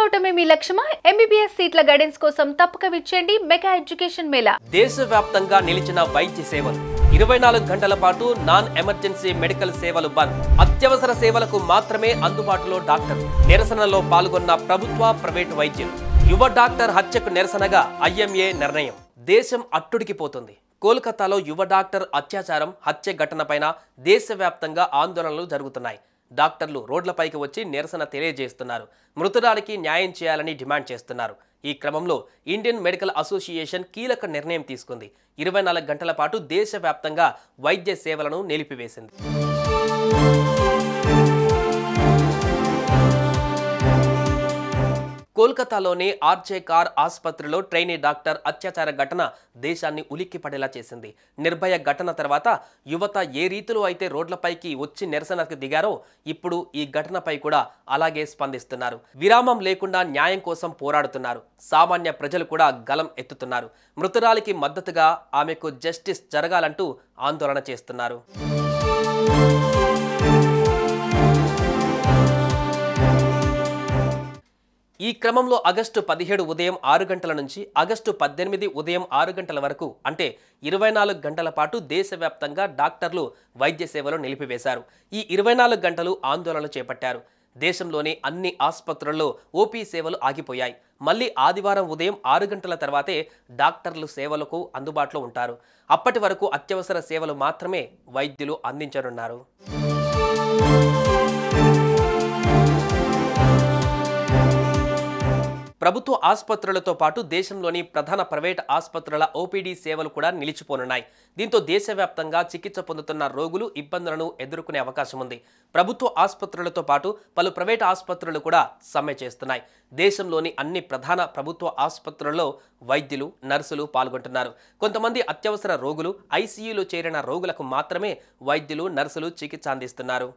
అవటమే మీ లక్ష్యమా MBBS సీట్ల guidance కోసం తప్పక విచ్చేయండి మెగా ఎడ్యుకేషన్ మేళా దేశవ్యాప్తంగా నిలిచిన వైద్య సేవలు ఇరవై నాలుగు గంటల పాటు నాన్ ఎమర్జెన్సీ మెడికల్ సేవలు బంద్ అత్యవసర సేవలకు మాత్రమే అందుబాటులో డాక్టర్ నిరసనలో పాల్గొన్న ప్రభుత్వ ప్రైవేటు వైద్యులు యువ డాక్టర్ హత్యకు నిరసనగా ఐఎంఏ నిర్ణయం దేశం అట్టుడికిపోతుంది కోల్కతాలో యువ డాక్టర్ అత్యాచారం హత్య ఘటనపైన దేశవ్యాప్తంగా ఆందోళనలు జరుగుతున్నాయి డాక్టర్లు రోడ్లపైకి వచ్చి నిరసన తెలియజేస్తున్నారు మృతురాలికి న్యాయం చేయాలని డిమాండ్ చేస్తున్నారు ఈ క్రమంలో ఇండియన్ మెడికల్ అసోసియేషన్ కీలక నిర్ణయం తీసుకుంది ఇరవై నాలుగు గంటల పాటు దేశవ్యాప్తంగా వైద్య సేవలను నిలిపివేసింది కోల్కతాలోని ఆర్జే కార్ ఆసుపత్రిలో ట్రైనీ డాక్టర్ అత్యాచార ఘటన దేశాన్ని ఉలిక్కిపడేలా చేసింది నిర్భయ ఘటన తర్వాత యువత ఏ రీతిలో అయితే రోడ్లపైకి వచ్చి నిరసనకు దిగారో ఇప్పుడు ఈ ఘటనపై కూడా అలాగే స్పందిస్తున్నారు విరామం లేకుండా న్యాయం కోసం పోరాడుతున్నారు సామాన్య ప్రజలు కూడా గలం ఎత్తుతున్నారు మృతురాలికి మద్దతుగా ఆమెకు జస్టిస్ జరగాలంటూ ఆందోళన చేస్తున్నారు ఈ క్రమంలో ఆగస్టు పదిహేడు ఉదయం ఆరు గంటల నుంచి ఆగస్టు పద్దెనిమిది ఉదయం ఆరు గంటల వరకు అంటే ఇరవై నాలుగు గంటల పాటు దేశవ్యాప్తంగా డాక్టర్లు వైద్య సేవలు నిలిపివేశారు ఈ ఇరవై నాలుగు గంటలు ఆందోళనలు చేపట్టారు దేశంలోని అన్ని ఆసుపత్రుల్లో ఓపీ సేవలు ఆగిపోయాయి మళ్ళీ ఆదివారం ఉదయం ఆరు గంటల తర్వాతే డాక్టర్లు సేవలకు అందుబాటులో ఉంటారు అప్పటి వరకు అత్యవసర సేవలు మాత్రమే వైద్యులు అందించనున్నారు ప్రభుత్వ ఆసుపత్రులతో పాటు దేశంలోని ప్రధాన ప్రైవేట్ ఆసుపత్రుల ఓపీడీ సేవలు కూడా నిలిచిపోనున్నాయి దీంతో దేశవ్యాప్తంగా చికిత్స పొందుతున్న రోగులు ఇబ్బందులను ఎదుర్కొనే అవకాశం ఉంది ప్రభుత్వ ఆసుపత్రులతో పాటు పలు ప్రైవేట్ ఆసుపత్రులు కూడా సమ్మె చేస్తున్నాయి దేశంలోని అన్ని ప్రధాన ప్రభుత్వ ఆసుపత్రుల్లో వైద్యులు నర్సులు పాల్గొంటున్నారు కొంతమంది అత్యవసర రోగులు ఐసీయూలో చేరిన రోగులకు మాత్రమే వైద్యులు నర్సులు చికిత్స అందిస్తున్నారు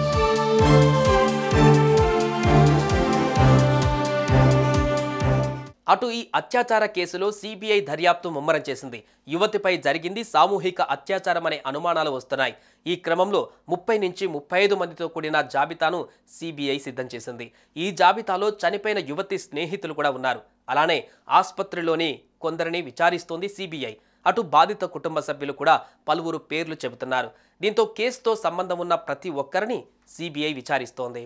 అటు ఈ అత్యాచార కేసులో సిబిఐ దర్యాప్తు ముమ్మరం చేసింది యువతిపై జరిగింది సామూహిక అత్యాచారం అనే అనుమానాలు వస్తున్నాయి ఈ క్రమంలో ముప్పై నుంచి ముప్పై ఐదు మందితో కూడిన జాబితాను సిబిఐ సిద్ధం చేసింది ఈ జాబితాలో చనిపోయిన యువతి స్నేహితులు కూడా ఉన్నారు అలానే ఆసుపత్రిలోని కొందరిని విచారిస్తోంది సిబిఐ అటు బాధిత కుటుంబ సభ్యులు కూడా పలువురు పేర్లు చెబుతున్నారు దీంతో కేసుతో సంబంధం ఉన్న ప్రతి ఒక్కరిని సిబిఐ విచారిస్తోంది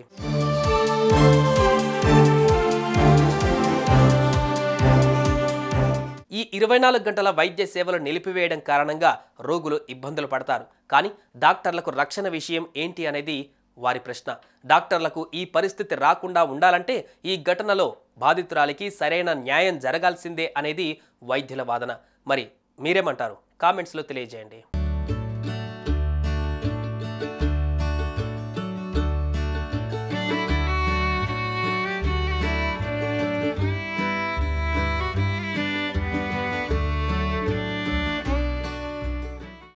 ఈ ఇరవై నాలుగు గంటల వైద్య సేవలు నిలిపివేయడం కారణంగా రోగులు ఇబ్బందులు పడతారు కానీ డాక్టర్లకు రక్షణ విషయం ఏంటి అనేది వారి ప్రశ్న డాక్టర్లకు ఈ పరిస్థితి రాకుండా ఉండాలంటే ఈ ఘటనలో బాధితురాలికి సరైన న్యాయం జరగాల్సిందే అనేది వైద్యుల వాదన మరి మీరేమంటారు కామెంట్స్లో తెలియజేయండి